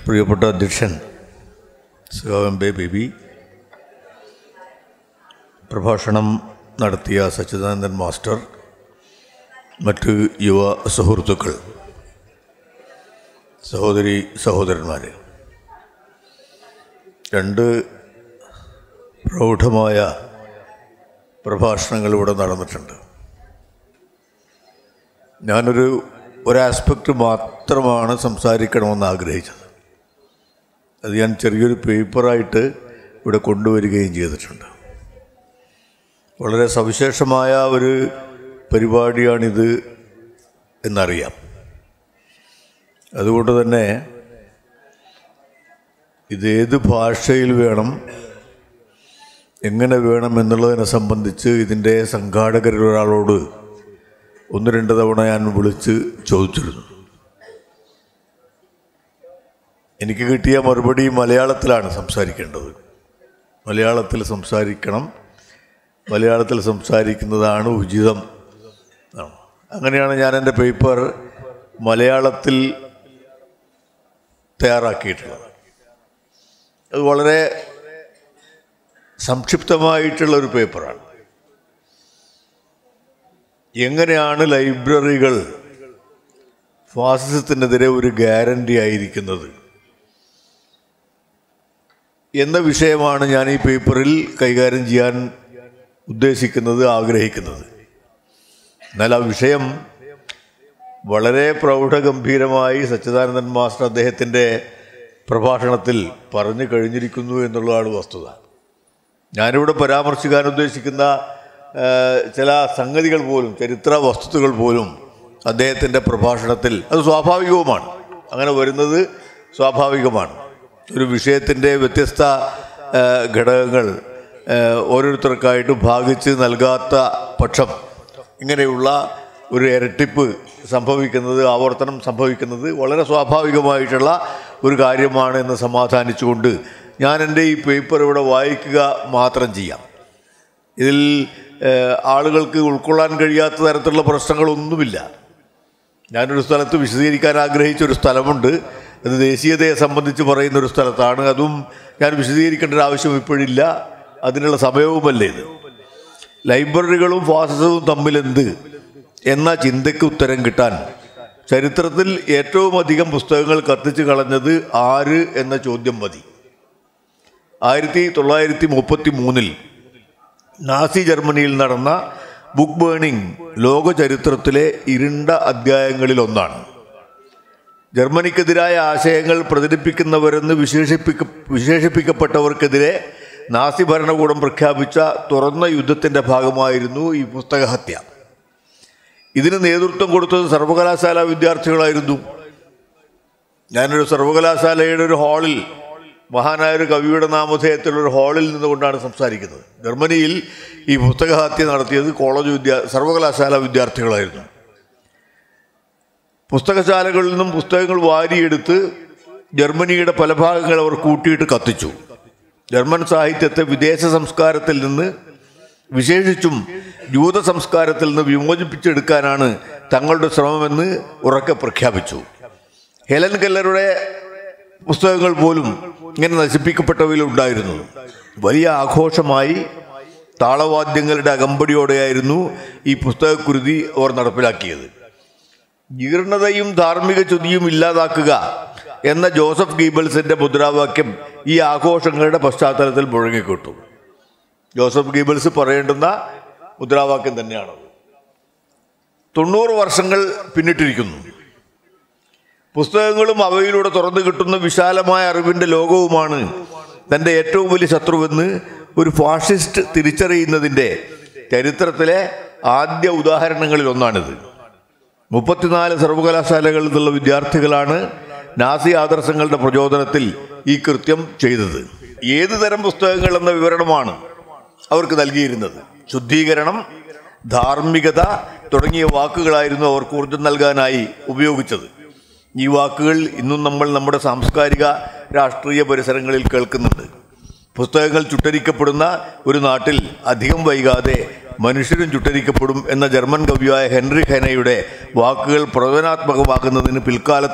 പ്രിയപ്പെട്ട അധ്യക്ഷൻ സുഗാവൻ bay baby പ്രഭാഷണം നടത്തിയ സച്ചിദാനന്ദൻ മാസ്റ്റർ മറ്റ് യുവ സുഹൃത്തുക്കൾ സഹോദരി സഹോദരന്മാർ രണ്ട് പ്രൗഢമായ പ്രഭാഷണങ്ങൾ ഇവിടെ നടന്നിട്ടുണ്ട് ഞാനൊരു ഒരു ആസ്പെക്റ്റ് മാത്രമാണ് സംസാരിക്കണമെന്ന് ആഗ്രഹിച്ചത് അത് ഞാൻ ചെറിയൊരു പേപ്പറായിട്ട് ഇവിടെ കൊണ്ടുവരികയും ചെയ്തിട്ടുണ്ട് വളരെ സവിശേഷമായ ഒരു പരിപാടിയാണിത് എന്നറിയാം അതുകൊണ്ട് തന്നെ ഇതേത് ഭാഷയിൽ വേണം എങ്ങനെ വേണം എന്നുള്ളതിനെ സംബന്ധിച്ച് ഇതിൻ്റെ സംഘാടകരിൽ ഒരാളോട് ഒന്ന് രണ്ട് തവണ ഞാൻ വിളിച്ച് ചോദിച്ചിരുന്നു എനിക്ക് കിട്ടിയ മറുപടി മലയാളത്തിലാണ് സംസാരിക്കേണ്ടത് മലയാളത്തിൽ സംസാരിക്കണം മലയാളത്തിൽ സംസാരിക്കുന്നതാണ് ഉചിതം ആണ്. അങ്ങനെയാണ് ഞാൻ എൻ്റെ പേപ്പർ മലയാളത്തിൽ തയ്യാറാക്കിയിട്ടുള്ളത് അത് വളരെ സംക്ഷിപ്തമായിട്ടുള്ള ഒരു പേപ്പറാണ് എങ്ങനെയാണ് ലൈബ്രറികൾ ഫാസിസത്തിനെതിരെ ഒരു ഗ്യാരണ്ടി ആയിരിക്കുന്നത് എന്ന വിഷയമാണ് ഞാൻ ഈ പേപ്പറിൽ കൈകാര്യം ചെയ്യാൻ ഉദ്ദേശിക്കുന്നത് ആഗ്രഹിക്കുന്നത് എന്നാൽ ആ വിഷയം വളരെ പ്രൗഢഗംഭീരമായി സച്ചിദാനന്ദൻ മാസ്റ്റർ അദ്ദേഹത്തിൻ്റെ പ്രഭാഷണത്തിൽ പറഞ്ഞു കഴിഞ്ഞിരിക്കുന്നു എന്നുള്ളതാണ് വസ്തുത ഞാനിവിടെ പരാമർശിക്കാൻ ഉദ്ദേശിക്കുന്ന ആ, ചില സംഗതികൾ പോലും ചരിത്ര വസ്തുതകൾ പോലും അദ്ദേഹത്തിൻ്റെ പ്രഭാഷണത്തിൽ അത് സ്വാഭാവികവുമാണ് അങ്ങനെ വരുന്നത് സ്വാഭാവികമാണ് ഒരു വിഷയത്തിൻ്റെ വ്യത്യസ്ത ആ, ഘടകങ്ങൾ ആ, ഓരോരുത്തർക്കായിട്ട് ഭാഗിച്ച് നൽകാത്ത പക്ഷം ഇങ്ങനെയുള്ള ഒരു ഇരട്ടിപ്പ് സംഭവിക്കുന്നത് ആവർത്തനം സംഭവിക്കുന്നത് വളരെ സ്വാഭാവികമായിട്ടുള്ള ഒരു കാര്യമാണ് എന്ന് സമാധാനിച്ചുകൊണ്ട് ഞാൻ എൻ്റെ ഈ പേപ്പർ ഇവിടെ വായിക്കുക മാത്രം ചെയ്യാം ഇതിൽ ഏഹ്, ആളുകൾക്ക് ഉൾക്കൊള്ളാൻ കഴിയാത്ത തരത്തിലുള്ള പ്രശ്നങ്ങളൊന്നുമില്ല ഞാനൊരു സ്ഥലത്ത് വിശദീകരിക്കാൻ ആഗ്രഹിച്ച ഒരു സ്ഥലമുണ്ട് അത് ദേശീയതയെ സംബന്ധിച്ച് പറയുന്ന ഒരു സ്ഥലത്താണ് അതും ഞാൻ വിശദീകരിക്കേണ്ട ഒരു ആവശ്യം ഇപ്പോഴില്ല അതിനുള്ള സമയവുമല്ല ഇത് ലൈബ്രറികളും ഫാസിസവും തമ്മിലെന്ത് എന്ന ചിന്തയ്ക്ക് ഉത്തരം കിട്ടാൻ ചരിത്രത്തിൽ ഏറ്റവും അധികം പുസ്തകങ്ങൾ കത്തിച്ച് കളഞ്ഞത് ആര് എന്ന ചോദ്യം മതി ആയിരത്തി തൊള്ളായിരത്തി മുപ്പത്തി മൂന്നിൽ നാസി ജർമ്മനിയിൽ നടന്ന ബുക്ക് ബേണിംഗ് ലോക ചരിത്രത്തിലെ ഇരുണ്ട അധ്യായങ്ങളിൽ ഒന്നാണ് ജർമ്മനിക്കെതിരായ ആശയങ്ങൾ പ്രചരിപ്പിക്കുന്നവരെന്ന് വിശേഷിപ്പിക്ക വിശേഷിപ്പിക്കപ്പെട്ടവർക്കെതിരെ നാസി ഭരണകൂടം പ്രഖ്യാപിച്ച തുറന്ന യുദ്ധത്തിൻ്റെ ഭാഗമായിരുന്നു ഈ പുസ്തകഹത്യ ഇതിന് നേതൃത്വം കൊടുത്തത് സർവകലാശാല വിദ്യാർത്ഥികളായിരുന്നു ഞാനൊരു സർവകലാശാലയുടെ ഒരു ഹാളിൽ മഹാനായ ഒരു കവിയുടെ നാമധേയത്തിലുള്ള ഒരു ഹാളിൽ നിന്നുകൊണ്ടാണ് സംസാരിക്കുന്നത് ജർമ്മനിയിൽ ഈ പുസ്തകഹത്യ നടത്തിയത് കോളേജ് വിദ്യാ സർവകലാശാല വിദ്യാർത്ഥികളായിരുന്നു പുസ്തകശാലകളിൽ നിന്നും പുസ്തകങ്ങൾ വാരിയെടുത്ത് ജർമ്മനിയുടെ പല ഭാഗങ്ങൾ അവർ കൂട്ടിയിട്ട് കത്തിച്ചു ജർമ്മൻ സാഹിത്യത്തെ വിദേശ സംസ്കാരത്തിൽ നിന്ന് വിശേഷിച്ചും ജൂത സംസ്കാരത്തിൽ നിന്ന് വിമോചിപ്പിച്ചെടുക്കാനാണ് തങ്ങളുടെ ശ്രമമെന്ന് ഉറക്കെ പ്രഖ്യാപിച്ചു ഹെലൻ കെല്ലറുടെ പുസ്തകങ്ങൾ പോലും ഇങ്ങനെ നശിപ്പിക്കപ്പെട്ടവയിലുണ്ടായിരുന്നു വലിയ ആഘോഷമായി താളവാദ്യങ്ങളുടെ അകമ്പടിയോടെയായിരുന്നു ഈ പുസ്തകക്കുരുതി അവർ നടപ്പിലാക്കിയത് ജീർണതയും ധാർമ്മിക ചുതിയും ഇല്ലാതാക്കുക എന്ന ജോസഫ് ഗീബൽസിന്റെ മുദ്രാവാക്യം ഈ ആഘോഷങ്ങളുടെ പശ്ചാത്തലത്തിൽ മുഴങ്ങിക്കിട്ടു ജോസഫ് ഗീബൽസ് പറയേണ്ടുന്ന മുദ്രാവാക്യം തന്നെയാണത് തൊണ്ണൂറ് വർഷങ്ങൾ പിന്നിട്ടിരിക്കുന്നു പുസ്തകങ്ങളും അവയിലൂടെ തുറന്നു കിട്ടുന്ന വിശാലമായ അറിവിൻ്റെ ലോകവുമാണ് തൻ്റെ ഏറ്റവും വലിയ ശത്രുവെന്ന് ഒരു ഫാഷിസ്റ്റ് തിരിച്ചറിയുന്നതിൻ്റെ ചരിത്രത്തിലെ ആദ്യ ഉദാഹരണങ്ങളിൽ ഒന്നാണിത് മുപ്പത്തിനാല് സർവകലാശാലകളിൽ നിന്നുള്ള വിദ്യാർത്ഥികളാണ് നാസി ആദർശങ്ങളുടെ പ്രചോദനത്തിൽ ഈ കൃത്യം ചെയ്തത് ഏത് തരം പുസ്തകങ്ങൾ എന്ന വിവരണമാണ് അവർക്ക് നൽകിയിരുന്നത് ശുദ്ധീകരണം ധാർമ്മികത തുടങ്ങിയ വാക്കുകളായിരുന്നു അവർക്ക് ഊർജം നൽകാനായി ഉപയോഗിച്ചത് ഈ വാക്കുകൾ ഇന്നും നമ്മൾ നമ്മുടെ സാംസ്കാരിക രാഷ്ട്രീയ പരിസരങ്ങളിൽ കേൾക്കുന്നുണ്ട് പുസ്തകങ്ങൾ ചുട്ടരിക്കപ്പെടുന്ന ഒരു നാട്ടിൽ അധികം വൈകാതെ മനുഷ്യരും ചുട്ടരിക്കപ്പെടും എന്ന ജർമ്മൻ കവിയായ ഹെൻറി ഹെനയുടെ വാക്കുകൾ പ്രവചനാത്മകമാക്കുന്നതിന് പിൽക്കാലത്ത്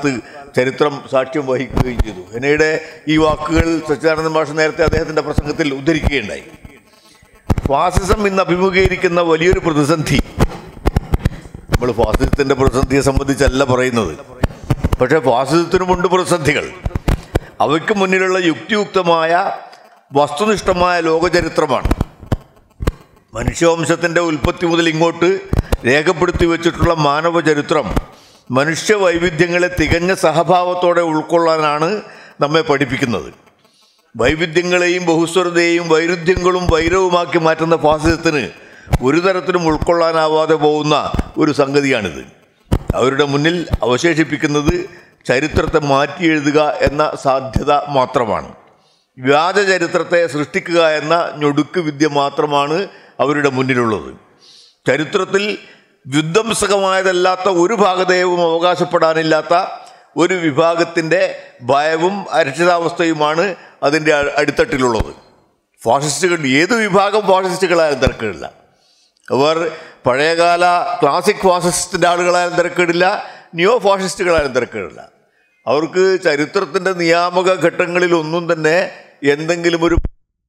ചരിത്രം സാക്ഷ്യം വഹിക്കുകയും ചെയ്തു ഹെനയുടെ ഈ വാക്കുകൾ സച്ചിദാനന്ദ മാഷ് നേരത്തെ അദ്ദേഹത്തിൻ്റെ പ്രസംഗത്തിൽ ഉദ്ധരിക്കുകയുണ്ടായി ഫാസിസം ഇന്ന് അഭിമുഖീകരിക്കുന്ന വലിയൊരു പ്രതിസന്ധി നമ്മൾ ഫാസിസത്തിൻ്റെ പ്രതിസന്ധിയെ സംബന്ധിച്ചല്ല പറയുന്നത് പക്ഷേ ഫാസിസത്തിനുമുണ്ട് പ്രതിസന്ധികൾ അവയ്ക്ക് മുന്നിലുള്ള യുക്തിയുക്തമായ വസ്തുനിഷ്ഠമായ ലോകചരിത്രമാണ് മനുഷ്യവംശത്തിൻ്റെ ഉൽപ്പത്തി മുതൽ ഇങ്ങോട്ട് രേഖപ്പെടുത്തി വെച്ചിട്ടുള്ള മാനവ ചരിത്രം മനുഷ്യ വൈവിധ്യങ്ങളെ തികഞ്ഞ സഹഭാവത്തോടെ ഉൾക്കൊള്ളാനാണ് നമ്മെ പഠിപ്പിക്കുന്നത് വൈവിധ്യങ്ങളെയും ബഹുസ്വരതയെയും വൈരുദ്ധ്യങ്ങളും വൈരവുമാക്കി മാറ്റുന്ന ഫാസിസത്തിന് ഒരു തരത്തിലും ഉൾക്കൊള്ളാനാവാതെ പോകുന്ന ഒരു സംഗതിയാണിത് അവരുടെ മുന്നിൽ അവശേഷിപ്പിക്കുന്നത് ചരിത്രത്തെ മാറ്റി എഴുതുക എന്ന സാധ്യത മാത്രമാണ് വ്യാജ ചരിത്രത്തെ സൃഷ്ടിക്കുക എന്ന ഞൊടുക്ക് വിദ്യ മാത്രമാണ് അവരുടെ മുന്നിലുള്ളത് ചരിത്രത്തിൽ വിധ്വംസകമായതല്ലാത്ത ഒരു ഭാഗതയവും അവകാശപ്പെടാനില്ലാത്ത ഒരു വിഭാഗത്തിൻ്റെ ഭയവും അരക്ഷിതാവസ്ഥയുമാണ് അതിൻ്റെ അ- അടിത്തട്ടിലുള്ളത് ഫാസിസ്റ്റുകൾ ഏത് വിഭാഗം ഫാസിസ്റ്റുകളായാലും തിരക്കിടില്ല അവർ പഴയകാല ക്ലാസിക് ഫാസിസ്റ്റിൻ്റെ ആളുകളായാലും തിരക്കിടില്ല ന്യൂ ഫാസിസ്റ്റുകളായാലും തിരക്കിടില്ല അവർക്ക് ചരിത്രത്തിൻ്റെ നിയാമക ഘട്ടങ്ങളിലൊന്നും തന്നെ എന്തെങ്കിലും ഒരു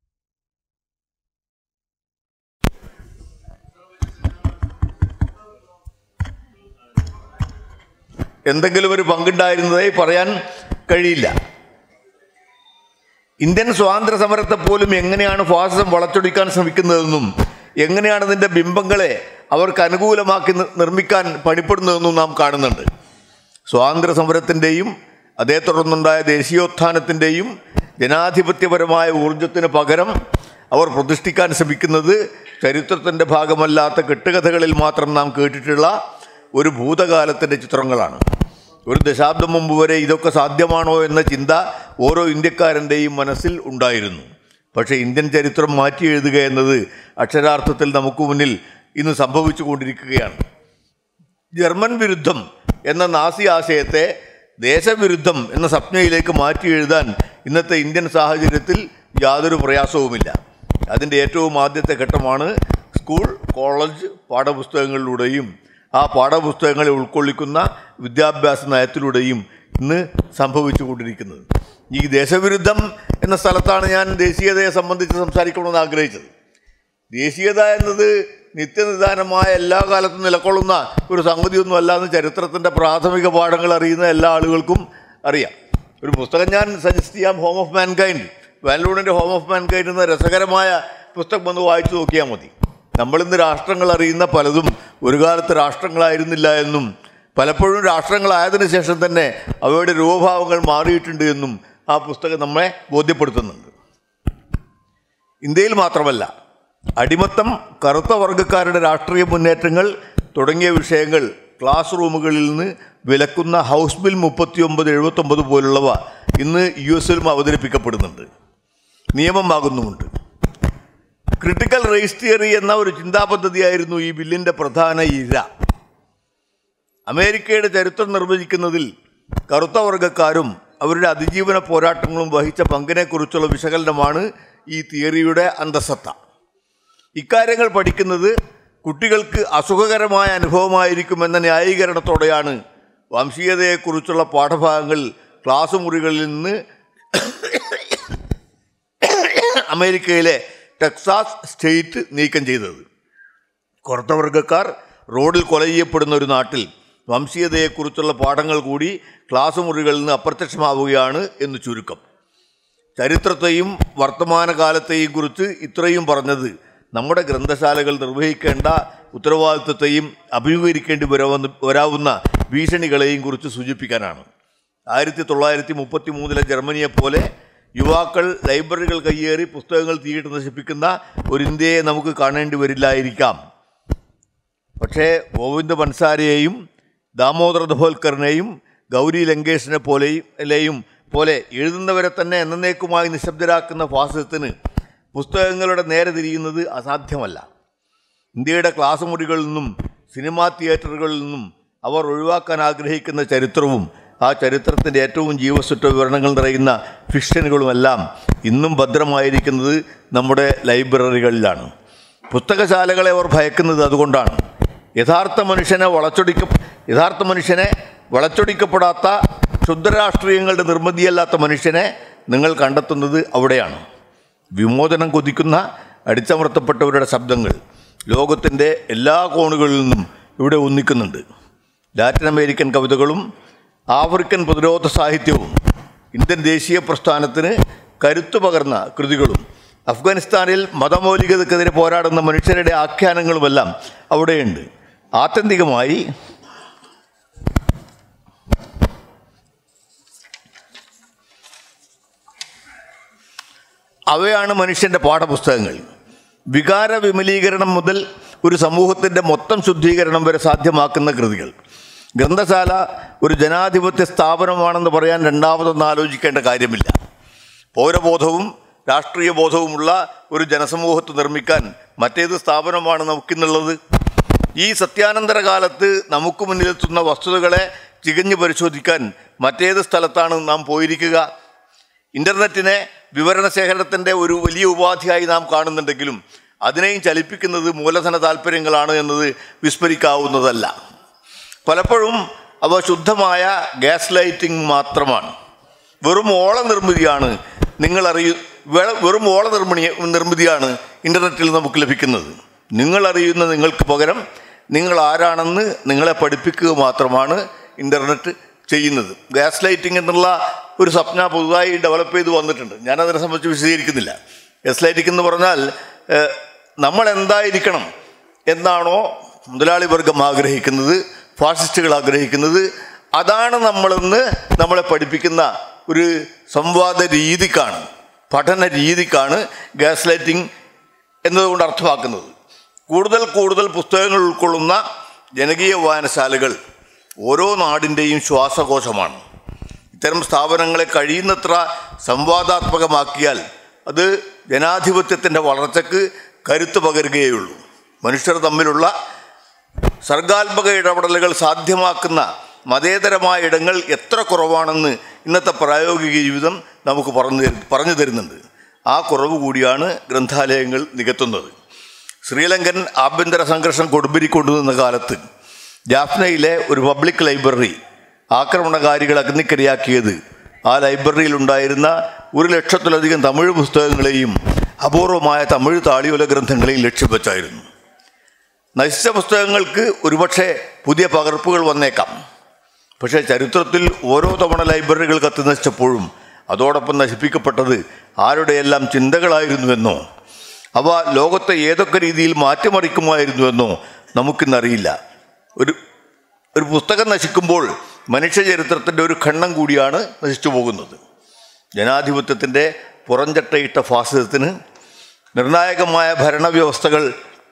എന്തെങ്കിലും ഒരു പങ്കുണ്ടായിരുന്നതായി പറയാൻ കഴിയില്ല ഇന്ത്യൻ സ്വാതന്ത്ര്യ സമരത്തെ പോലും എങ്ങനെയാണ് ഫാസിസം വളച്ചൊടിക്കാൻ ശ്രമിക്കുന്നതെന്നും എങ്ങനെയാണ് അതിൻ്റെ ബിംബങ്ങളെ അവർക്ക് അനുകൂലമാക്കി നി- നിർമ്മിക്കാൻ പണിപ്പെടുന്നതെന്നും നാം കാണുന്നുണ്ട് സ്വാതന്ത്ര്യ സമരത്തിൻ്റെയും അതേ തുടർന്നുണ്ടായ ദേശീയോത്ഥാനത്തിൻ്റെയും ജനാധിപത്യപരമായ ഊർജത്തിന് പകരം അവർ പ്രതിഷ്ഠിക്കാൻ ശ്രമിക്കുന്നത് ചരിത്രത്തിൻ്റെ ഭാഗമല്ലാത്ത കെട്ടുകഥകളിൽ മാത്രം നാം കേട്ടിട്ടുള്ള ഒരു ഭൂതകാലത്തിൻ്റെ ചിത്രങ്ങളാണ് ഒരു ദശാബ്ദം മുമ്പ് വരെ ഇതൊക്കെ സാധ്യമാണോ എന്ന ചിന്ത ഓരോ ഇന്ത്യക്കാരൻ്റെയും മനസ്സിൽ ഉണ്ടായിരുന്നു പക്ഷേ ഇന്ത്യൻ ചരിത്രം മാറ്റി എഴുതുക എന്നത് അക്ഷരാർത്ഥത്തിൽ നമുക്ക് മുന്നിൽ ഇന്ന് സംഭവിച്ചു കൊണ്ടിരിക്കുകയാണ് ജർമ്മൻ വിരുദ്ധം എന്ന നാസി ആശയത്തെ ദേശവിരുദ്ധം എന്ന സ്വപ്നയിലേക്ക് മാറ്റി എഴുതാൻ ഇന്നത്തെ ഇന്ത്യൻ സാഹചര്യത്തിൽ യാതൊരു പ്രയാസവുമില്ല അതിൻ്റെ ഏറ്റവും ആദ്യത്തെ ഘട്ടമാണ് സ്കൂൾ കോളേജ് പാഠപുസ്തകങ്ങളിലൂടെയും ആ പാഠപുസ്തകങ്ങളെ ഉൾക്കൊള്ളിക്കുന്ന വിദ്യാഭ്യാസ നയത്തിലൂടെയും ഇന്ന് സംഭവിച്ചു കൊണ്ടിരിക്കുന്നത് ഈ ദേശവിരുദ്ധം എന്ന സ്ഥലത്താണ് ഞാൻ ദേശീയതയെ സംബന്ധിച്ച് സംസാരിക്കണമെന്ന് ആഗ്രഹിച്ചത് ദേശീയത എന്നത് നിത്യനിദാനമായ എല്ലാ കാലത്തും നിലകൊള്ളുന്ന ഒരു സംഗതിയൊന്നും അല്ലാന്ന് ചരിത്രത്തിൻ്റെ പ്രാഥമിക പാഠങ്ങൾ അറിയുന്ന എല്ലാ ആളുകൾക്കും അറിയാം ഒരു പുസ്തകം ഞാൻ സജസ്റ്റ് ചെയ്യാം ഹോം ഓഫ് മാൻകൈൻഡ് വാൻലൂണിൻ്റെ ഹോം ഓഫ് മാൻകൈൻഡ് എന്ന രസകരമായ പുസ്തകം ഒന്ന് വായിച്ചു നോക്കിയാൽ മതി നമ്മളിന്ന് രാഷ്ട്രങ്ങൾ അറിയുന്ന പലതും ഒരു കാലത്ത് രാഷ്ട്രങ്ങളായിരുന്നില്ല എന്നും പലപ്പോഴും രാഷ്ട്രങ്ങളായതിനു ശേഷം തന്നെ അവയുടെ രൂപഭാവങ്ങൾ മാറിയിട്ടുണ്ട് എന്നും ആ പുസ്തകം നമ്മെ ബോധ്യപ്പെടുത്തുന്നുണ്ട് ഇന്ത്യയിൽ മാത്രമല്ല അടിമത്തം കറുത്ത വർഗ്ഗക്കാരുടെ രാഷ്ട്രീയ മുന്നേറ്റങ്ങൾ തുടങ്ങിയ വിഷയങ്ങൾ ക്ലാസ് റൂമുകളിൽ നിന്ന് വിലക്കുന്ന ഹൗസ് ബിൽ മുപ്പത്തിയൊമ്പത് എഴുപത്തൊമ്പത് പോലുള്ളവ ഇന്ന് യു എസിലും അവതരിപ്പിക്കപ്പെടുന്നുണ്ട് നിയമമാകുന്നുമുണ്ട് ക്രിട്ടിക്കൽ റേസ് തിയറി എന്ന ഒരു ചിന്താ പദ്ധതിയായിരുന്നു ഈ ബില്ലിൻ്റെ പ്രധാന ഇര അമേരിക്കയുടെ ചരിത്രം നിർവചിക്കുന്നതിൽ കറുത്ത വർഗ്ഗക്കാരും അവരുടെ അതിജീവന പോരാട്ടങ്ങളും വഹിച്ച പങ്കിനെക്കുറിച്ചുള്ള വിശകലനമാണ് ഈ തിയറിയുടെ അന്തസത്ത ഇക്കാര്യങ്ങൾ പഠിക്കുന്നത് കുട്ടികൾക്ക് അസുഖകരമായ അനുഭവമായിരിക്കുമെന്ന ന്യായീകരണത്തോടെയാണ് വംശീയതയെക്കുറിച്ചുള്ള പാഠഭാഗങ്ങൾ ക്ലാസ് മുറികളിൽ നിന്ന് അമേരിക്കയിലെ ടെക്സാസ് സ്റ്റേറ്റ് നീക്കം ചെയ്തത് കറുത്ത വർഗ്ഗക്കാർ റോഡിൽ കൊല ചെയ്യപ്പെടുന്ന ഒരു നാട്ടിൽ വംശീയതയെക്കുറിച്ചുള്ള പാഠങ്ങൾ കൂടി ക്ലാസ് മുറികളിൽ നിന്ന് അപ്രത്യക്ഷമാവുകയാണ് എന്ന് ചുരുക്കം ചരിത്രത്തെയും വർത്തമാനകാലത്തെയും കുറിച്ച് ഇത്രയും പറഞ്ഞത് നമ്മുടെ ഗ്രന്ഥശാലകൾ നിർവഹിക്കേണ്ട ഉത്തരവാദിത്വത്തെയും അഭിമുഖീകരിക്കേണ്ടി വരാവുന്ന വരാവുന്ന ഭീഷണികളെയും കുറിച്ച് സൂചിപ്പിക്കാനാണ് ആയിരത്തി തൊള്ളായിരത്തി മുപ്പത്തി മൂന്നിലെ ജർമ്മനിയെപ്പോലെ യുവാക്കൾ ലൈബ്രറികൾ കയ്യേറി പുസ്തകങ്ങൾ തീയിട്ട് നശിപ്പിക്കുന്ന ഒരു ഇന്ത്യയെ നമുക്ക് കാണേണ്ടി വരില്ലായിരിക്കാം പക്ഷേ ഗോവിന്ദ പൻസാരെയും ദാമോദർ ധോൽക്കറിനെയും ഗൗരി ലങ്കേഷിനെ പോലെയും ലെയും പോലെ എഴുതുന്നവരെ തന്നെ എന്നേക്കുമായി നിശബ്ദരാക്കുന്ന ഫാസിസത്തിന് പുസ്തകങ്ങളുടെ നേരെ തിരിയുന്നത് അസാധ്യമല്ല ഇന്ത്യയുടെ ക്ലാസ് മുറികളിൽ നിന്നും സിനിമാ തിയേറ്ററുകളിൽ നിന്നും അവർ ഒഴിവാക്കാൻ ആഗ്രഹിക്കുന്ന ചരിത്രവും ആ ചരിത്രത്തിൻ്റെ ഏറ്റവും ജീവസുറ്റ വിവരണങ്ങൾ നിറയുന്ന ഫിക്ഷനുകളുമെല്ലാം ഇന്നും ഭദ്രമായിരിക്കുന്നത് നമ്മുടെ ലൈബ്രറികളിലാണ് പുസ്തകശാലകളെ അവർ ഭയക്കുന്നത് അതുകൊണ്ടാണ് യഥാർത്ഥ മനുഷ്യനെ വളച്ചൊടിക്ക യഥാർത്ഥ മനുഷ്യനെ വളച്ചൊടിക്കപ്പെടാത്ത ക്ഷുദ്രരാഷ്ട്രീയങ്ങളുടെ നിർമ്മിതിയല്ലാത്ത മനുഷ്യനെ നിങ്ങൾ കണ്ടെത്തുന്നത് അവിടെയാണ് വിമോചനം കൊതിക്കുന്ന അടിച്ചമർത്തപ്പെട്ടവരുടെ ശബ്ദങ്ങൾ ലോകത്തിൻ്റെ എല്ലാ കോണുകളിൽ നിന്നും ഇവിടെ ഒന്നിക്കുന്നുണ്ട് ലാറ്റിൻ അമേരിക്കൻ കവിതകളും ആഫ്രിക്കൻ പ്രതിരോധ സാഹിത്യവും ഇന്ത്യൻ ദേശീയ പ്രസ്ഥാനത്തിന് കരുത്തു പകർന്ന കൃതികളും അഫ്ഗാനിസ്ഥാനിൽ മതമൗലികതക്കെതിരെ പോരാടുന്ന മനുഷ്യരുടെ ആഖ്യാനങ്ങളുമെല്ലാം അവിടെയുണ്ട് ആത്യന്തികമായി അവയാണ് മനുഷ്യൻ്റെ പാഠപുസ്തകങ്ങൾ വികാര വിമലീകരണം മുതൽ ഒരു സമൂഹത്തിൻ്റെ മൊത്തം ശുദ്ധീകരണം വരെ സാധ്യമാക്കുന്ന കൃതികൾ ഗ്രന്ഥശാല ഒരു ജനാധിപത്യ സ്ഥാപനമാണെന്ന് പറയാൻ രണ്ടാമതൊന്നും ആലോചിക്കേണ്ട കാര്യമില്ല പൗരബോധവും രാഷ്ട്രീയ ബോധവുമുള്ള ഒരു ജനസമൂഹത്തെ നിർമ്മിക്കാൻ മറ്റേത് സ്ഥാപനമാണ് നമുക്കിന്നുള്ളത് ഈ സത്യാനന്തര കാലത്ത് നമുക്ക് മുന്നിലെത്തുന്ന വസ്തുതകളെ ചികഞ്ഞു പരിശോധിക്കാൻ മറ്റേത് സ്ഥലത്താണ് നാം പോയിരിക്കുക ഇൻ്റർനെറ്റിനെ വിവരണ ശേഖരണത്തിൻ്റെ ഒരു വലിയ ഉപാധിയായി നാം കാണുന്നുണ്ടെങ്കിലും അതിനെയും ചലിപ്പിക്കുന്നത് മൂലധന താല്പര്യങ്ങളാണ് എന്നത് വിസ്മരിക്കാവുന്നതല്ല പലപ്പോഴും അവ ശുദ്ധമായ ഗ്യാസ് ലൈറ്റിംഗ് മാത്രമാണ് വെറും ഓള നിർമ്മിതിയാണ് നിങ്ങൾ അറിയു വെ- വെറും ഓള നിർമ്മിണി നിർമ്മിതിയാണ് ഇൻ്റർനെറ്റിൽ നമുക്ക് ലഭിക്കുന്നത് നിങ്ങൾ അറിയുന്ന നിങ്ങൾക്ക് പകരം നിങ്ങൾ ആരാണെന്ന് നിങ്ങളെ പഠിപ്പിക്കുക മാത്രമാണ് ഇൻ്റർനെറ്റ് ചെയ്യുന്നത് ഗ്യാസ് ലൈറ്റിംഗ് എന്നുള്ള ഒരു സ്വപ്ന പുതുതായി ഡെവലപ്പ് ചെയ്ത് വന്നിട്ടുണ്ട് ഞാനതിനെ സംബന്ധിച്ച് വിശദീകരിക്കുന്നില്ല ഗ്യാസ് ലൈറ്റിംഗ് എന്ന് പറഞ്ഞാൽ ഏഹ്, നമ്മൾ എന്തായിരിക്കണം എന്നാണോ മുതലാളി വർഗം ആഗ്രഹിക്കുന്നത് ഫാസിസ്റ്റുകൾ ആഗ്രഹിക്കുന്നത് അതാണ് നമ്മളെന്ന് നമ്മളെ പഠിപ്പിക്കുന്ന ഒരു സംവാദ രീതിക്കാണ് പഠന രീതിക്കാണ് ഗ്യാസ് ലൈറ്റിംഗ് എന്നതുകൊണ്ട് അർത്ഥമാക്കുന്നത് കൂടുതൽ കൂടുതൽ പുസ്തകങ്ങൾ ഉൾക്കൊള്ളുന്ന ജനകീയ വായനശാലകൾ ഓരോ നാടിൻ്റെയും ശ്വാസകോശമാണ് ഇത്തരം സ്ഥാപനങ്ങളെ കഴിയുന്നത്ര സംവാദാത്മകമാക്കിയാൽ അത് ജനാധിപത്യത്തിൻ്റെ വളർച്ചയ്ക്ക് കരുത്ത് പകരുകയുള്ളൂ മനുഷ്യർ തമ്മിലുള്ള സർഗാത്മക ഇടപെടലുകൾ സാധ്യമാക്കുന്ന മതേതരമായ ഇടങ്ങൾ എത്ര കുറവാണെന്ന് ഇന്നത്തെ പ്രായോഗിക ജീവിതം നമുക്ക് പറഞ്ഞു തരു- പറഞ്ഞു തരുന്നുണ്ട് ആ കുറവ് കൂടിയാണ് ഗ്രന്ഥാലയങ്ങൾ നികത്തുന്നത് ശ്രീലങ്കൻ ആഭ്യന്തര സംഘർഷം കൊടുമ്പിരിക്കൊണ്ടുനിന്ന കാലത്ത് ജാഫ്നയിലെ ഒരു പബ്ലിക് ലൈബ്രറി ആക്രമണകാരികൾ അഗ്നിക്കരയാക്കിയത് ആ ലൈബ്രറിയിൽ ഉണ്ടായിരുന്ന ഒരു ലക്ഷത്തിലധികം തമിഴ് പുസ്തകങ്ങളെയും അപൂർവമായ തമിഴ് താളിയോല ഗ്രന്ഥങ്ങളെയും ലക്ഷ്യം വെച്ചായിരുന്നു നശിച്ച പുസ്തകങ്ങൾക്ക് ഒരുപക്ഷെ പുതിയ പകർപ്പുകൾ വന്നേക്കാം പക്ഷേ ചരിത്രത്തിൽ ഓരോ തവണ ലൈബ്രറികൾ കത്തി നശിച്ചപ്പോഴും അതോടൊപ്പം നശിപ്പിക്കപ്പെട്ടത് ആരുടെയെല്ലാം ചിന്തകളായിരുന്നുവെന്നോ അവ ലോകത്തെ ഏതൊക്കെ രീതിയിൽ മാറ്റിമറിക്കുമായിരുന്നുവെന്നോ നമുക്കിന്നറിയില്ല ഒരു ഒരു പുസ്തകം നശിക്കുമ്പോൾ മനുഷ്യ ചരിത്രത്തിൻ്റെ ഒരു ഖണ്ഡം കൂടിയാണ് നശിച്ചു പോകുന്നത് ജനാധിപത്യത്തിൻ്റെ പുറംചട്ടയിട്ട ഫാസിസത്തിന് നിർണായകമായ ഭരണവ്യവസ്ഥകൾ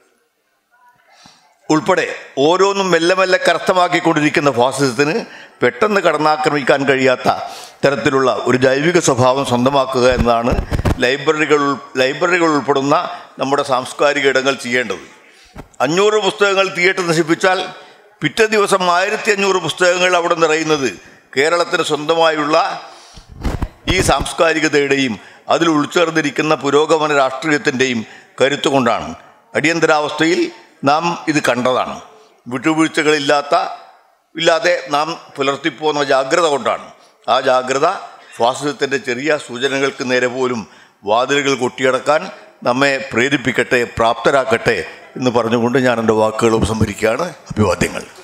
ഉൾപ്പെടെ ഓരോന്നും മെല്ലെ മെല്ലെ കരസ്ഥമാക്കിക്കൊണ്ടിരിക്കുന്ന ഫാസിസത്തിന് പെട്ടെന്ന് കടന്നാക്രമിക്കാൻ കഴിയാത്ത തരത്തിലുള്ള ഒരു ജൈവിക സ്വഭാവം സ്വന്തമാക്കുക എന്നതാണ് ലൈബ്രറികൾ ഉൾ- ലൈബ്രറികൾ ഉൾപ്പെടുന്ന നമ്മുടെ സാംസ്കാരിക ഇടങ്ങൾ ചെയ്യേണ്ടത് അഞ്ഞൂറ് പുസ്തകങ്ങൾ തീയിട്ട് നശിപ്പിച്ചാൽ പിറ്റേ ദിവസം ആയിരത്തി അഞ്ഞൂറ് പുസ്തകങ്ങൾ അവിടെ നിറയുന്നത് കേരളത്തിന് സ്വന്തമായുള്ള ഈ സാംസ്കാരികതയുടെയും അതിൽ ഉൾച്ചേർന്നിരിക്കുന്ന പുരോഗമന രാഷ്ട്രീയത്തിൻ്റെയും കരുത്തുകൊണ്ടാണ് അടിയന്തരാവസ്ഥയിൽ നാം ഇത് കണ്ടതാണ് വിട്ടുവീഴ്ചകളില്ലാത്ത ഇല്ലാതെ നാം പുലർത്തിപ്പോന്ന ജാഗ്രത കൊണ്ടാണ് ആ ജാഗ്രത ഫാസിസത്തിൻ്റെ ചെറിയ സൂചനകൾക്ക് നേരെ പോലും വാതിലുകൾ കൊട്ടിയടക്കാൻ നമ്മെ പ്രേരിപ്പിക്കട്ടെ പ്രാപ്തരാക്കട്ടെ എന്ന് പറഞ്ഞുകൊണ്ട് ഞാൻ എൻ്റെ വാക്കുകൾ ഉപസംഹരിക്കുകയാണ് അഭിവാദ്യങ്ങൾ